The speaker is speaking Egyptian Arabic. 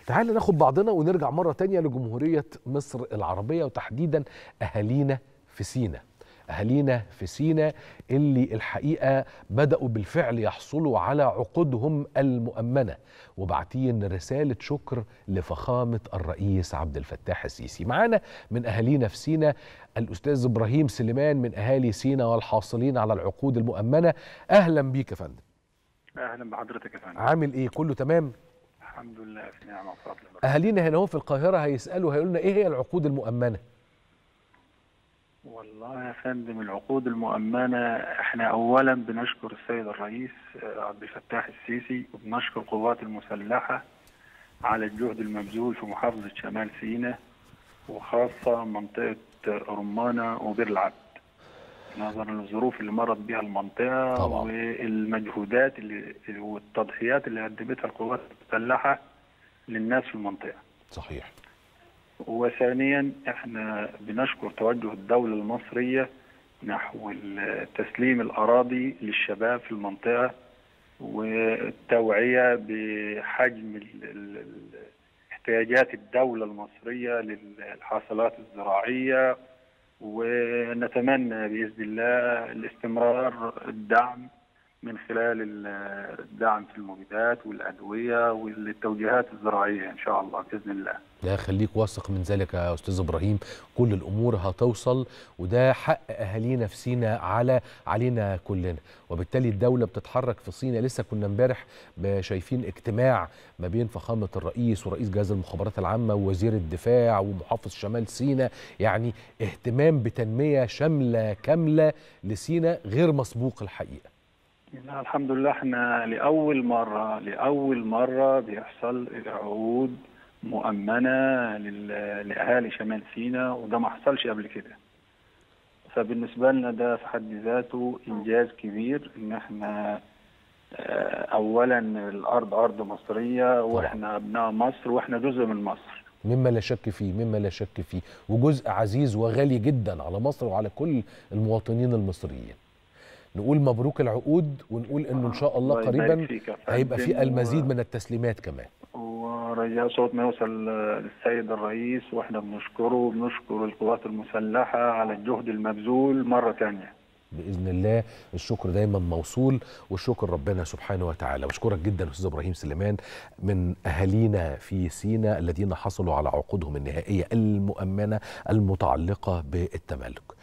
تعال ناخد بعضنا ونرجع مرة تانية لجمهورية مصر العربية وتحديدا أهالينا في سينا أهالينا في سينا اللي الحقيقة بدأوا بالفعل يحصلوا على عقودهم المؤمنة وبعتين رسالة شكر لفخامة الرئيس عبد الفتاح السيسي معانا من أهالينا في سينا الأستاذ إبراهيم سليمان من أهالي سينا والحاصلين على العقود المؤمنة أهلا بيك يا فندم اهلا بحضرتك يا فندم عامل إيه كله تمام؟ الحمد لله في نعمه وفضل الله. اهالينا هنا هو في القاهره هيسالوا هيقولوا لنا ايه هي العقود المؤمنه والله يا فندم العقود المؤمنه احنا اولا بنشكر السيد الرئيس آه، عبد الفتاح السيسي وبنشكر القوات المسلحه على الجهد المبذول في محافظه شمال سيناء وخاصه منطقه رمانه وبير العبد نظرا للظروف اللي مرت بها المنطقه طبعا. والمجهودات اللي والتضحيات اللي قدمتها القوات المسلحه للناس في المنطقه صحيح وثانيا احنا بنشكر توجه الدولة المصرية نحو ال- تسليم الأراضي للشباب في المنطقة والتوعية بحجم ال- ال- ال- احتياجات الدولة المصرية للحاصلات الزراعية ونتمنى بإذن الله الاستمرار الدعم من خلال ال- الدعم في المبيدات والأدوية والتوجيهات الزراعية إن شاء الله بإذن الله لا خليك واثق من ذلك يا استاذ ابراهيم كل الامور هتوصل وده حق اهالينا في سينا على علينا كلنا وبالتالي الدوله بتتحرك في سينا لسه كنا امبارح ب- شايفين اجتماع ما بين فخامه الرئيس ورئيس جهاز المخابرات العامه ووزير الدفاع ومحافظ شمال سينا يعني اهتمام بتنميه شامله كامله لسينا غير مسبوق الحقيقه لا الحمد لله احنا لأول مرة لأول مرة بيحصل عقود مؤمنة لل- لأهالي شمال سيناء وده ما حصلش قبل كده فبالنسبة لنا ده في حد ذاته إنجاز كبير إن احنا آه، أولا الأرض أرض مصرية وإحنا أبناء مصر وإحنا جزء من مصر مما لا شك فيه مما لا شك فيه وجزء عزيز وغالي جدا على مصر وعلى كل المواطنين المصريين نقول مبروك العقود ونقول انه ان شاء الله الله يبارك قريبا فيك يا هيبقى في فندم. المزيد من التسليمات كمان ورجاء صوت ما يوصل للسيد الرئيس واحنا بنشكره وبنشكر القوات المسلحة على الجهد المبذول مرة ثانية باذن الله الشكر دايما موصول والشكر ربنا سبحانه وتعالى بشكرك جدا استاذ ابراهيم سليمان من اهالينا في سينا الذين حصلوا على عقودهم النهائيه المؤمنه المتعلقه بالتملك